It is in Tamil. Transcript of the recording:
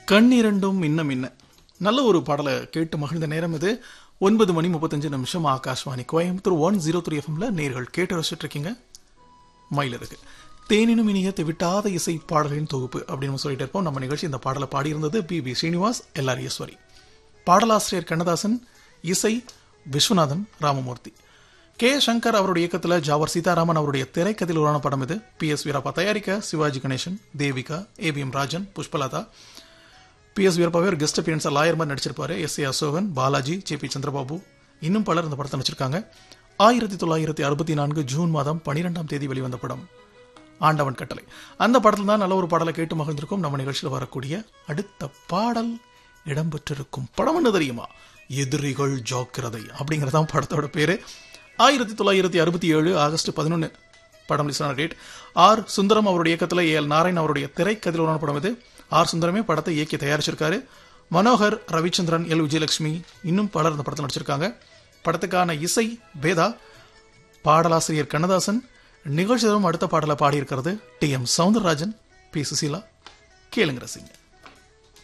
கண்ணிரண்டும் மின்ன மின்ன நல்ல ஒரு பாடலை கேட்டு மகிழ்ந்த நேரம் இது ஒன்பது மணி முப்பத்தஞ்சு நிமிஷம் Akashvani Coimbatore one zero three எஃப்எம்ல நேர்கள் கேட்டு ரசிச்சுட்டு இருக்கீங்க மயிலிருக்கு தேனினும் இனிய விட்டாத இசை பாடல்களின் தொகுப்பு அப்படின்னு சொல்லிட்டு இருப்போம் நம்ம நிகழ்ச்சி இந்த பாடலை பாடியிருந்தது P B Srinivas L R Eswari பாடலாசிரியர் கண்ணதாசன் இசை விஸ்வநாதன் ராமமூர்த்தி கே சங்கர் அவருடைய இயக்கத்தில் ஜாவர் சீதாராமன் அவருடைய திரைக்கதையில் உருவான படம் இது பி எஸ் வீரப்பா தயாரிக்க Sivaji Ganesan Devika A V M Rajan Pushpalatha P S வீரப்பாவே ஒரு கெஸ்ட் அப்பியன்ஸா லாயர் மாதிரி நடிச்சிருப்பாரு S A Ashokan Balaji J P Chandrababu இன்னும் பலர் இந்த படத்தை நடிச்சிருக்காங்க ஆயிரத்தி தொள்ளாயிரத்தி அறுபத்தி நான்கு ஜூன் மாதம் பனிரெண்டாம் தேதி வெளிவந்த படம் ஆண்டவன் கட்டளை அந்த படத்தில் தான் நல்ல ஒரு பாடலை கேட்டு மகிழ்ந்திருக்கும் நம்ம நிகழ்ச்சியில் வரக்கூடிய அடுத்த பாடல் இடம்பெற்றிருக்கும் படம் என்ன தெரியுமா எதிரிகள் ஜாக்கிரதை அப்படிங்கறதான் படத்தோட பேரு ஆயிரத்தி தொள்ளாயிரத்தி அறுபத்தி ஏழு ஆகஸ்ட் பதினொன்று படம் ரிலீஸ் ஆன டேட் ஆர் சுந்தரம் அவருடைய இயக்கத்தில் ஏ எல் நாராயண் அவருடைய திரைக்கதில் உருவான படம் இது ஆர் சுந்தரமே படத்தை இயக்கி தயாரிச்சிருக்காரு மனோகர் ரவிச்சந்திரன் எல் விஜயலட்சுமி இன்னும் பலர் இந்த படத்தில் நடிச்சிருக்காங்க படத்துக்கான இசை வேதா பாடலாசிரியர் கண்ணதாசன் நிகழ்ச்சி தரும் அடுத்த பாடலை பாடியிருக்கிறது T M Soundararajan P Susheela கேளுங்க ரசிங்க